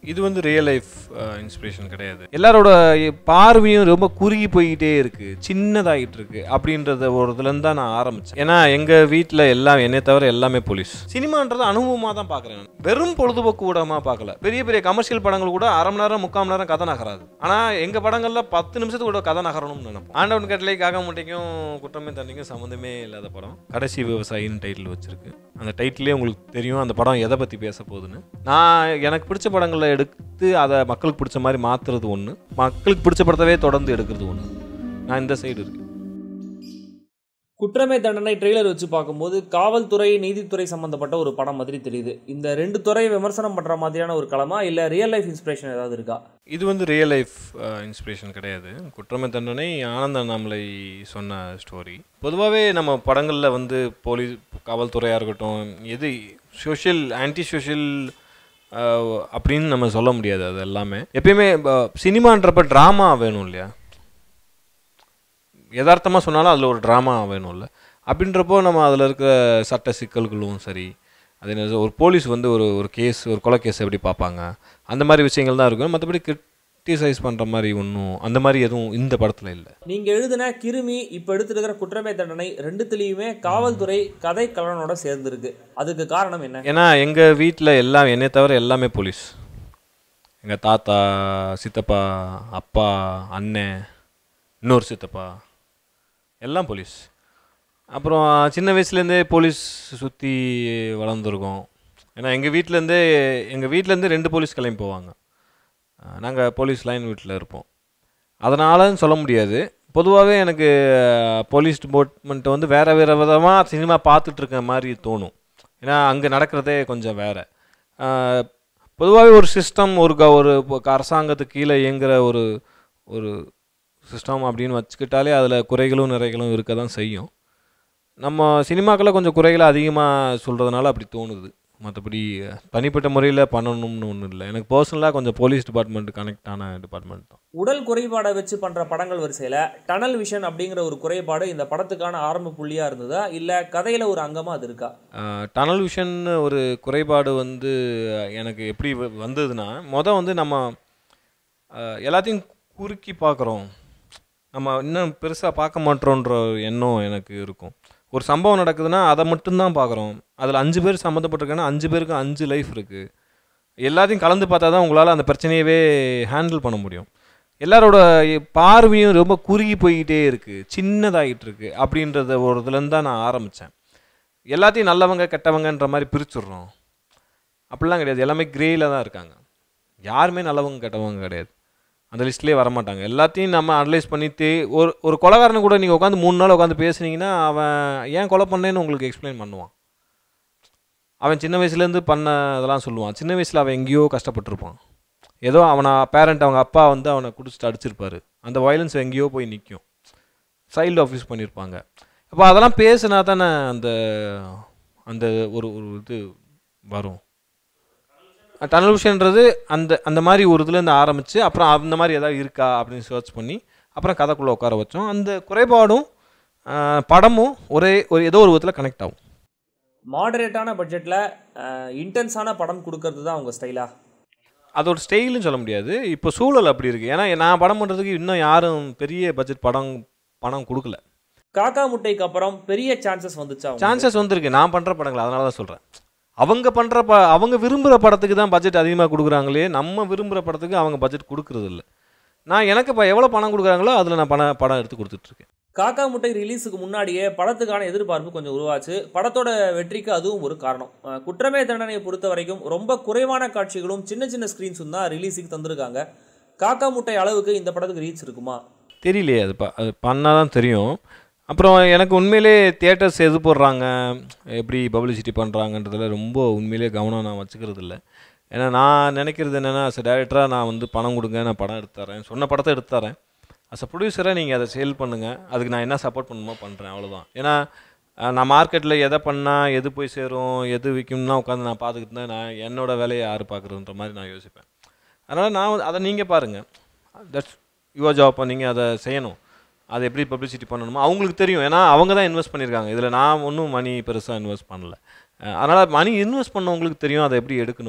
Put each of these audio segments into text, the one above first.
இது வந்து real life inspiration கிடையாது எல்லாரோட பார்வையும் ரொம்ப குறுகி போய்கிட்டே இருக்கு சின்னதாகிட்டு இருக்கு அப்படின்றத ஒரு இதுலேருந்து தான் நான் ஆரம்பித்தேன் ஏன்னா எங்கள் வீட்டில் எல்லாம் என்னை தவிர எல்லாமே போலீஸ் சினிமான்றது அனுபவமாக தான் பார்க்குறேன் நான் வெறும் பொழுதுபோக்கு ஊடகமாக பார்க்கல பெரிய பெரிய கமர்ஷியல் படங்கள் கூட அரை மணி நேரம் முக்கால் மணி நேரம் கதை நகராது ஆனால் எங்கள் படங்களில் பத்து நிமிஷத்துக்கு கூட கதை நகரணும்னு நினைப்போம் ஆண்டவன் கட்டளை காக முட்டைக்கும் குற்றமே தண்ணிக்கும் சம்மந்தமே இல்லாத படம் கடைசி விவசாயின்னு டைட்டில் வச்சிருக்கு அந்த டைட்டிலே உங்களுக்கு தெரியும் அந்த படம் எதை பற்றி பேச போகுதுன்னு நான் எனக்கு பிடிச்ச படங்களை எடுத்து அதை மக்களுக்கு பிடிச்ச மாதிரி மாற்றுறது ஒன்று மக்களுக்கு பிடிச்ச படத்தவே தொடர்ந்து எடுக்கிறது ஒன்று நான் இந்த சைடு இருக்கேன் குற்றமே தண்டனை ட்ரெய்லர் வச்சு பார்க்கும்போது காவல்துறை நீதித்துறை சம்பந்தப்பட்ட ஒரு படம் மாதிரி தெரியுது இந்த ரெண்டு துறையை விமர்சனம் பண்ற மாதிரியான ஒரு களமா இல்ல ரியல் லைஃப் இன்ஸ்பிரேஷன் ஏதாவது இருக்கா இது வந்து ரியல் லைஃப் இன்ஸ்பிரேஷன் கிடையாது குற்றமே தண்டனை ஆனந்த அண்ணாமலை சொன்ன ஸ்டோரி பொதுவாகவே நம்ம படங்களில் வந்து போலீஸ் காவல்துறையாக இருக்கட்டும் எது சோஷியல் ஆன்டி சோஷியல் அப்படின்னு நம்ம சொல்ல முடியாது அது எல்லாமே எப்பயுமே சினிமான்றப்ப ட்ராமா வேணும் இல்லையா யதார்த்தமாக சொன்னாலும் அதில் ஒரு ட்ராமா வேணும்ல அப்படின்றப்போ நம்ம அதில் இருக்க சட்ட சிக்கல்களும் சரி அதே நேரத்தில் ஒரு போலீஸ் வந்து ஒரு ஒரு கேஸ் ஒரு கொலை கேஸ் எப்படி பார்ப்பாங்க அந்த மாதிரி விஷயங்கள் தான் இருக்கும் மற்றபடி கிரிட்டிசைஸ் பண்ணுற மாதிரி ஒன்றும் அந்த மாதிரி எதுவும் இந்த படத்தில் இல்லை நீங்க எழுதின கிருமி இப்ப எடுத்துருக்கிற குற்றமே தண்டனை ரெண்டுத்துலயுமே காவல்துறை கதை கலனோட சேர்ந்துருக்கு அதுக்கு காரணம் என்ன ஏன்னா எங்கள் வீட்டில் எல்லாம் என்னை தவிர எல்லாமே போலீஸ் எங்கள் தாத்தா சித்தப்பா அப்பா அண்ணன் இன்னொரு சித்தப்பா எல்லாம் போலீஸ் அப்புறம் சின்ன வயசுலேருந்தே போலீஸ் சுற்றி வளர்ந்துருக்கோம் ஏன்னா எங்கள் வீட்டிலேருந்தே எங்கள் வீட்டிலேருந்தே ரெண்டு போலீஸ் கிளம்பி போவாங்க நாங்கள் போலீஸ் லைன் வீட்டில் இருப்போம் அதனாலன்னு சொல்ல முடியாது பொதுவாகவே எனக்கு போலீஸ் டிபார்ட்மெண்ட்டை வந்து வேறு வேறு விதமாக சினிமா பார்த்துட்டு இருக்க மாதிரி தோணும் ஏன்னா அங்கே நடக்கிறதே கொஞ்சம் வேறு பொதுவாகவே ஒரு சிஸ்டம் ஒரு க ஒரு இப்போ அரசாங்கத்துக்கு கீழே இயங்குகிற ஒரு ஒரு சிஸ்டம் அப்படின்னு வச்சுக்கிட்டாலே அதில் குறைகளும் நிறைகளும் இருக்க தான் செய்யும் நம்ம சினிமாக்களில் கொஞ்சம் குறைகளை அதிகமாக சொல்கிறதுனால அப்படி தோணுது மற்றபடி தனிப்பட்ட முறையில் பண்ணணும்னு ஒன்றும் இல்லை எனக்கு பர்சனலாக கொஞ்சம் போலீஸ் டிபார்ட்மெண்ட் கனெக்ட் ஆன டிபார்ட்மெண்ட் தான் உடல் குறைபாடை வச்சு பண்ற படங்கள் வரிசையில டனல் விஷன் அப்படிங்கிற ஒரு குறைபாடு இந்த படத்துக்கான ஆரம்ப புள்ளியா இருந்ததா இல்ல கதையில ஒரு அங்கமா அது இருக்கா டனல் விஷன் ஒரு குறைபாடு வந்து எனக்கு எப்படி வ- வந்ததுன்னா மொதல் வந்து நம்ம அஹ், எல்லாத்தையும் குறுக்கி பார்க்குறோம் நம்ம இன்னும் பெருசாக பார்க்க மாட்டோன்ற ஒரு எண்ணம் எனக்கு இருக்கும் ஒரு சம்பவம் நடக்குதுன்னா அதை மட்டும்தான் பார்க்குறோம் அதில் அஞ்சு பேர் சம்மந்தப்பட்டிருக்காங்கன்னா அஞ்சு பேருக்கு அஞ்சு லைஃப் இருக்குது எல்லாத்தையும் கலந்து பார்த்தா தான் உங்களால் அந்த பிரச்சனையவே ஹேண்டில் பண்ண முடியும் எல்லாரோட பார்வையும் ரொம்ப குறுகி போய்கிட்டே இருக்குது சின்னதாகிட்டு இருக்கு அப்படின்றத ஒரு இதுலேருந்து தான் நான் ஆரம்பித்தேன் எல்லாத்தையும் நல்லவங்க கெட்டவங்கன்ற மாதிரி பிரிச்சுடுறோம் அப்படிலாம் கிடையாது எல்லாமே கிரேயில் தான் இருக்காங்க யாருமே நல்லவங்க கெட்டவங்க கிடையாது அந்த லிஸ்ட்லேயே வரமாட்டாங்க எல்லாத்தையும் நம்ம அனலைஸ் பண்ணிட்டு ஒரு ஒரு கொலைகாரனை கூட நீங்கள் உட்காந்து மூணு நாள் உட்காந்து பேசுனீங்கன்னா அவன் ஏன் கொலை பண்ணேன்னு உங்களுக்கு எக்ஸ்பிளைன் பண்ணுவான் அவன் சின்ன வயசுலேருந்து பண்ண இதெல்லாம் சொல்லுவான் சின்ன வயசில் அவன் எங்கேயோ கஷ்டப்பட்டிருப்பான் ஏதோ அவனை பேரண்ட் அவங்க அப்பா வந்து அவனை குடிச்சிட்டு அடிச்சிருப்பாரு அந்த வயலன்ஸ் எங்கேயோ போய் நிற்கும் சைல்டு ஆஃபீஸ் பண்ணியிருப்பாங்க அப்போ அதெல்லாம் பேசுனா தானே அந்த அந்த ஒரு ஒரு இது வரும் டனல் விஷன்றது அந்த அந்த மாதிரி ஒரு இதுலேருந்து ஆரம்பித்து அப்புறம் அந்த மாதிரி ஏதாவது இருக்கா அப்படின்னு சர்ச் பண்ணி அப்புறம் கதைக்குள்ளே உட்கார வச்சோம் அந்த குறைபாடும் ஆஹ், படமும் ஒரே ஒரு ஏதோ ஒரு விதத்தில் கனெக்ட் ஆகும் மாடரேட்டான பட்ஜெட்ல இன்டென்ஸான படம் கொடுக்கறது தான் உங்க ஸ்டைலா அதோட ஸ்டைல்னு சொல்ல முடியாது இப்போ சூழல் அப்படி இருக்குது ஏன்னா நான் படம் பண்ணுறதுக்கு இன்னும் யாரும் பெரிய பட்ஜெட் படம் பணம் கொடுக்கல காக்கா முட்டைக்கு அப்புறம் பெரிய சான்சஸ் வந்துச்சா உங்களுக்கு? சான்சஸ் வந்திருக்கு நான் பண்ணுற படங்கள் அதனால தான் சொல்கிறேன் அவங்க பண்ணுற ப அவங்க விரும்புகிற படத்துக்கு தான் பட்ஜெட் அதிகமாக கொடுக்குறாங்களே நம்ம விரும்புகிற படத்துக்கு அவங்க பட்ஜெட் கொடுக்குறது இல்ல நான் எனக்கு இப்போ எவ்வளோ பணம் கொடுக்குறாங்களோ அதில் நான் பணம் படம் எடுத்து கொடுத்துட்ருக்கேன் காக்கா முட்டை ரிலீஸுக்கு முன்னாடியே படத்துக்கான எதிர்பார்ப்பு கொஞ்சம் உருவாச்சு படத்தோட வெற்றிக்கு அதுவும் ஒரு காரணம் அஹ் குற்றமே தண்டனையை பொறுத்த வரைக்கும் ரொம்ப குறைவான காட்சிகளும் சின்ன சின்ன ஸ்க்ரீன்ஸும் தான் ரிலீஸுக்கு தந்திருக்காங்க காக்கா முட்டை அளவுக்கு இந்த படத்துக்கு ரீச் இருக்குமா தெரியலையே அது ப அது பண்ணால் தான் தெரியும் அப்புறம் எனக்கு உண்மையிலே தியேட்டர்ஸ் எது போடுறாங்க எப்படி பப்ளிசிட்டி பண்ணுறாங்கன்றதுல ரொம்ப உண்மையிலே கவனம் நான் வச்சுக்கிறது இல்லை ஏன்னா நான் நினைக்கிறது என்னென்னா அஸ் டேரக்டராக நான் வந்து பணம் கொடுங்க நான் படம் எடுத்து தரேன் சொன்ன படத்தை எடுத்து தரேன் அஸ் அ ப்ரொடியூசராக நீங்கள் அதை சேல் பண்ணுங்கள் அதுக்கு நான் என்ன சப்போர்ட் பண்ணணுமோ பண்ணுறேன் அவ்வளோதான் ஏன்னா அஹ், நான் மார்க்கெட்டில் எதை பண்ணால் எது போய் சேரும் எது விற்கும்னா உட்காந்து நான் பார்த்துக்கிட்டு தான் நான் என்னோட வேலையை யார் பார்க்குறதுன்ற மாதிரி நான் யோசிப்பேன் அதனால் நான் வந்து- அதை நீங்கள் பாருங்கள் தட்ஸ் யுவர் ஜாப் நீங்கள் அதை செய்யணும் அதை எப்படி பப்ளிசிட்டி பண்ணணுமோ அவங்களுக்கு தெரியும் ஏன்னா அவங்க தான் இன்வெஸ்ட் பண்ணியிருக்காங்க இதில் நான் ஒன்றும் மணி பெருசாக இன்வெஸ்ட் பண்ணல அதனால் மணி இன்வெஸ்ட் பண்ணவங்களுக்கு தெரியும் அதை எப்படி எடுக்கணும்னு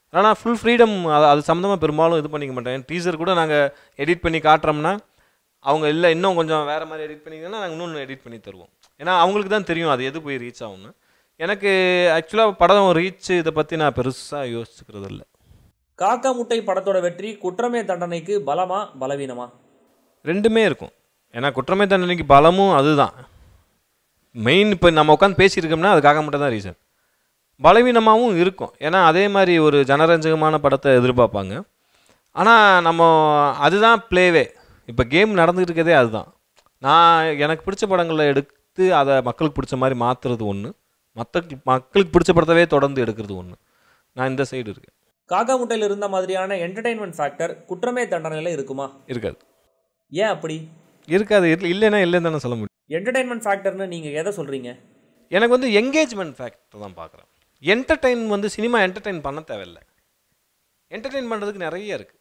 ஆனால் ஃபுல் ஃப்ரீடம் அது அது சம்மந்தமாக பெரும்பாலும் இது பண்ணிக்க மாட்டேன் டீசர் கூட நாங்கள் எடிட் பண்ணி காட்டுறோம்னா அவங்க இல்லை இன்னும் கொஞ்சம் வேறு மாதிரி எடிட் பண்ணிங்கன்னா நாங்கள் இன்னொன்று எடிட் பண்ணி தருவோம் ஏன்னா அவங்களுக்கு தான் தெரியும் அது எது போய் ரீச் ஆகும்னு எனக்கு ஆக்சுவலாக படம் ரீச் இதை பற்றி நான் பெருசாக யோசிச்சுக்கிறது இல்லை காக்கா முட்டை படத்தோட வெற்றி குற்றமே தண்டனைக்கு பலமா பலவீனமா ரெண்டுமே இருக்கும் ஏன்னா குற்றமே தண்டனைக்கு பலமும் அதுதான் மெயின் இப்போ நம்ம உட்காந்து பேசியிருக்கோம்னா அதுக்காக மட்டும் தான் ரீசன் பலவீனமாகவும் இருக்கும் ஏன்னா அதே மாதிரி ஒரு ஜனரஞ்சகமான படத்தை எதிர்பார்ப்பாங்க ஆனால் நம்ம அதுதான் ப்ளேவே இப்போ கேம் நடந்துகிட்டு இருக்கதே அதுதான் நான் எனக்கு பிடிச்ச படங்களை எடுத்து அதை மக்களுக்கு பிடிச்ச மாதிரி மாற்றுறது ஒன்று மற்ற மக்களுக்கு பிடிச்ச படத்தவே தொடர்ந்து எடுக்கிறது ஒன்று நான் இந்த சைடு இருக்கேன் காக்கா முட்டையில் இருந்த மாதிரியான என்டர்டைன்மெண்ட் ஃபேக்டர் குற்றமே தண்டனையில் இருக்குமா இருக்காது ஏன் அப்படி இருக்காது இல்லை இல்லைன்னா இல்லைன்னு தானே சொல்ல முடியும் என்டர்டைன்மெண்ட் ஃபேக்டர்னு நீங்கள் எதை சொல்கிறீங்க எனக்கு வந்து என்கேஜ்மெண்ட் ஃபேக்டர் தான் பார்க்குறேன் என்டர்டைன் வந்து சினிமா என்டர்டைன் பண்ண தேவையில்லை என்டர்டைன் பண்ணுறதுக்கு நிறைய இருக்குது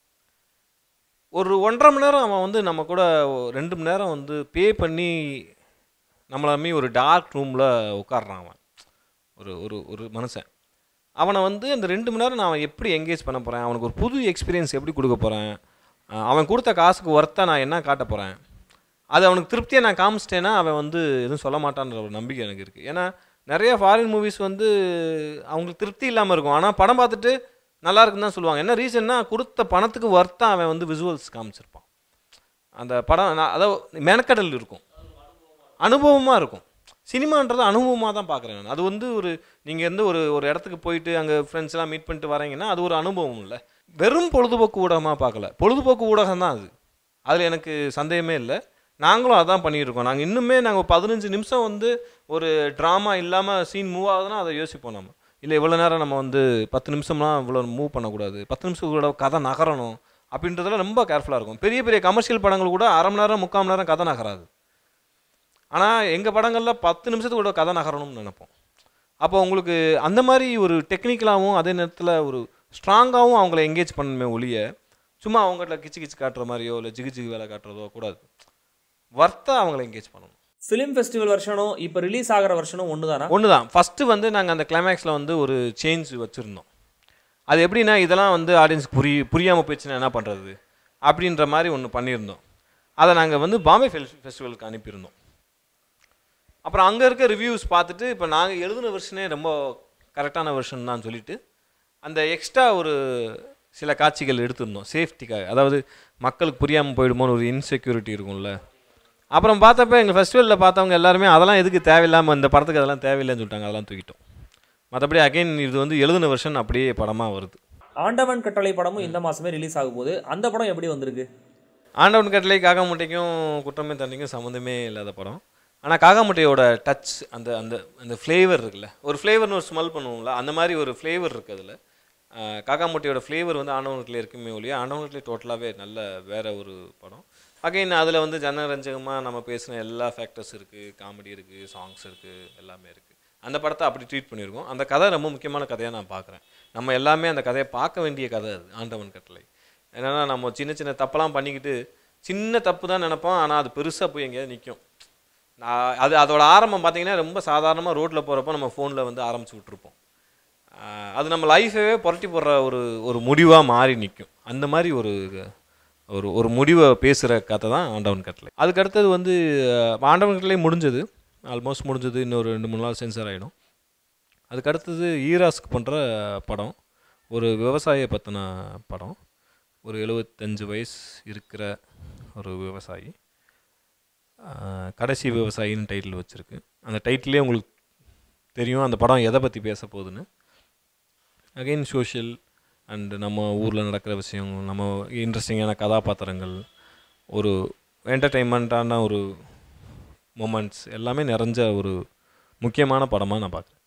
ஒரு ஒன்றரை மணி நேரம் அவன் வந்து நம்ம கூட ஒ- ரெண்டு மணி நேரம் வந்து பே பண்ணி நம்மளாமே ஒரு டார்க் ரூமில் உட்காடுறான் அவன் ஒரு ஒரு ஒரு மனுஷன் அவனை வந்து அந்த ரெண்டு மணி நேரம் நான் அவன் எப்படி என்கேஜ் பண்ண போகிறேன் அவனுக்கு ஒரு புது எக்ஸ்பீரியன்ஸ் எப்படி கொடுக்க போகிறேன் அவன் கொடுத்த காசுக்கு ஒர்த்தா நான் என்ன காட்ட போகிறேன் அது அவனுக்கு திருப்தியை நான் காமிச்சிட்டேன்னா அவன் வந்து எதுவும் சொல்ல மாட்டான்ற ஒரு நம்பிக்கை எனக்கு இருக்குது ஏன்னா நிறைய ஃபாரின் மூவிஸ் வந்து அவங்களுக்கு திருப்தி இல்லாமல் இருக்கும் ஆனால் படம் பார்த்துட்டு நல்லா இருக்குன்னு தான் சொல்லுவாங்க என்ன ரீசன்னா கொடுத்த பணத்துக்கு ஒர்த்தா அவன் வந்து விசுவல்ஸ் காமிச்சிருப்பான் அந்த படம் நான் அதாவது மெனக்கடல் இருக்கும் அனுபவமாக இருக்கும் சினிமான்றது அனுபவமாக தான் பார்க்குறேன் நான் அது வந்து ஒரு நீங்கள் இருந்து ஒரு ஒரு இடத்துக்கு போயிட்டு அங்கே ஃப்ரெண்ட்ஸ்லாம் மீட் பண்ணிட்டு வரீங்கன்னா அது ஒரு அனுபவம் இல்லை வெறும் பொழுதுபோக்கு ஊடகமாக பார்க்கல பொழுதுபோக்கு ஊடகம் தான் அது அதில் எனக்கு சந்தேகமே இல்லை நாங்களும் அதான் பண்ணியிருக்கோம் நாங்கள் இன்னுமே நாங்கள் பதினஞ்சு நிமிஷம் வந்து ஒரு ட்ராமா இல்லாமல் சீன் மூவ் ஆகுதுன்னா அதை யோசிப்போம் நம்ம இல்லை இவ்வளோ நேரம் நம்ம வந்து பத்து நிமிஷம்லாம் இவ்வளோ மூவ் பண்ணக்கூடாது பத்து நிமிஷம் கூட கதை நகரணும் அப்படின்றதுல ரொம்ப கேர்ஃபுல்லாக இருக்கும் பெரிய பெரிய கமர்ஷியல் படங்கள் கூட அரை மணி நேரம் முக்கால் மணி நேரம் கதை நகராது ஆனால் எங்கள் படங்களில் பத்து நிமிஷத்துக்கு கூட கதை நகரணும்னு நினைப்போம் அப்போ உங்களுக்கு அந்த மாதிரி ஒரு டெக்னிக்கலாகவும் அதே நேரத்தில் ஒரு ஸ்ட்ராங்காகவும் அவங்கள எங்கேஜ் பண்ணணுமே ஒழிய சும்மா அவங்கள்ட்ட கிச்சு கிச்சு காட்டுற மாதிரியோ இல்லை ஜிகு ஜிகு வேலை காட்டுறதோ கூடாது வர்த்தாக அவங்கள எங்கேஜ் பண்ணணும் ஃபிலிம் ஃபெஸ்டிவல் வருஷனும் இப்போ ரிலீஸ் ஆகிற வருஷனும் ஒன்று தானா ஒன்று தான் ஃபஸ்ட்டு வந்து நாங்கள் அந்த கிளைமேக்ஸில் வந்து ஒரு சேஞ்ச் வச்சுருந்தோம் அது எப்படின்னா இதெல்லாம் வந்து ஆடியன்ஸ்க்கு புரி புரியாமல் போயிடுச்சுன்னா என்ன பண்ணுறது அப்படின்ற மாதிரி ஒன்று பண்ணியிருந்தோம் அதை நாங்கள் வந்து பாம்பே ஃபெல் ஃபெஸ்டிவலுக்கு அனுப்பியிருந்தோம் அப்புறம் அங்கே இருக்க ரிவ்யூஸ் பார்த்துட்டு இப்போ நாங்கள் எழுதின வெர்ஷனே ரொம்ப கரெக்டான வெர்ஷன் தான் சொல்லிட்டு அந்த எக்ஸ்ட்ரா ஒரு சில காட்சிகள் எடுத்திருந்தோம் சேஃப்டிக்காக அதாவது மக்களுக்கு புரியாமல் போயிடுமோன்னு ஒரு இன்செக்யூரிட்டி இருக்கும்ல அப்புறம் பார்த்தப்ப எங்கள் ஃபெஸ்டிவலில் பார்த்தவங்க எல்லாருமே அதெல்லாம் எதுக்கு தேவையில்லாமல் இந்த படத்துக்கு அதெல்லாம் தேவையில்லைன்னு சொல்லிட்டாங்க அதெல்லாம் தூக்கிட்டோம் மற்றபடி அகைன் இது வந்து எழுதின வெர்ஷன் அப்படியே படமாக வருது ஆண்டவன் கட்டளை படமும் இந்த மாசமே ரிலீஸ் ஆகும் போது அந்த படம் எப்படி வந்திருக்கு ஆண்டவன் கட்டளை காக்கா முட்டைக்கும் குற்றமே தண்ணிக்கும் சம்மந்தமே இல்லாத படம் ஆனால் காக்கா முட்டையோட டச் அந்த அந்த அந்த ஃப்ளேவர் இருக்குல்ல ஒரு ஃப்ளேவர்னு ஒரு ஸ்மெல் பண்ணுவோம்ல அந்த மாதிரி ஒரு ஃப்ளேவர் இருக்குது அதில் காக்கா முட்டையோட ஃப்ளேவர் வந்து ஆண்டவனுக்குள்ளே இருக்குமே ஒழிய ஆண்டவனுக்குள்ளே டோட்டலாகவே நல்ல வேற ஒரு படம் அகைன் அதில் வந்து ஜனரஞ்சகமாக நம்ம பேசின எல்லா ஃபேக்டர்ஸ் இருக்குது காமெடி இருக்குது சாங்ஸ் இருக்குது எல்லாமே இருக்குது அந்த படத்தை அப்படி ட்ரீட் பண்ணியிருக்கோம் அந்த கதை ரொம்ப முக்கியமான கதையாக நான் பார்க்குறேன் நம்ம எல்லாமே அந்த கதையை பார்க்க வேண்டிய கதை அது ஆண்டவன் கட்டளை என்னன்னா நம்ம சின்ன சின்ன தப்பெல்லாம் பண்ணிக்கிட்டு சின்ன தப்பு தான் நினைப்போம் ஆனால் அது பெருசாக போய் எங்கேயாவது நிற்கும் நான் அது அதோட ஆரம்பம் பார்த்தீங்கன்னா ரொம்ப சாதாரணமாக ரோட்டில் போகிறப்போ நம்ம ஃபோனில் வந்து ஆரம்பிச்சு விட்ருப்போம் ஆஹ் அது நம்ம லைஃபவே புரட்டி போடுற ஒரு ஒரு முடிவாக மாறி நிற்கும் அந்த மாதிரி ஒரு ஒரு ஒரு முடிவை பேசுகிற கதை தான் ஆண்டவன் கட்டளை அதுக்கு அடுத்தது வந்து ஆஹ் ஆண்டவன் கட்டளை முடிஞ்சது ஆல்மோஸ்ட் முடிஞ்சது இன்னொரு ரெண்டு மூணு நாள் சென்சார் ஆகிடும் அதுக்கு அடுத்தது ஈராஸ்க்கு பண்ணுற படம் ஒரு விவசாய பற்றின படம் ஒரு எழுபத்தஞ்சு வயசு இருக்கிற ஒரு விவசாயி ஆஹ் கடைசி விவசாயின்னு டைட்டில் வச்சுருக்கு அந்த டைட்டிலே உங்களுக்கு தெரியும் அந்த படம் எதை பற்றி பேச போகுதுன்னு அகைன் சோஷியல் அண்டு நம்ம ஊரில் நடக்கிற விஷயம் நம்ம இன்ட்ரெஸ்டிங்கான கதாபாத்திரங்கள் ஒரு என்டர்டெயின்மெண்ட்டான ஒரு மூமெண்ட்ஸ் எல்லாமே நிறைஞ்ச ஒரு முக்கியமான படமாக நான் பார்க்குறேன்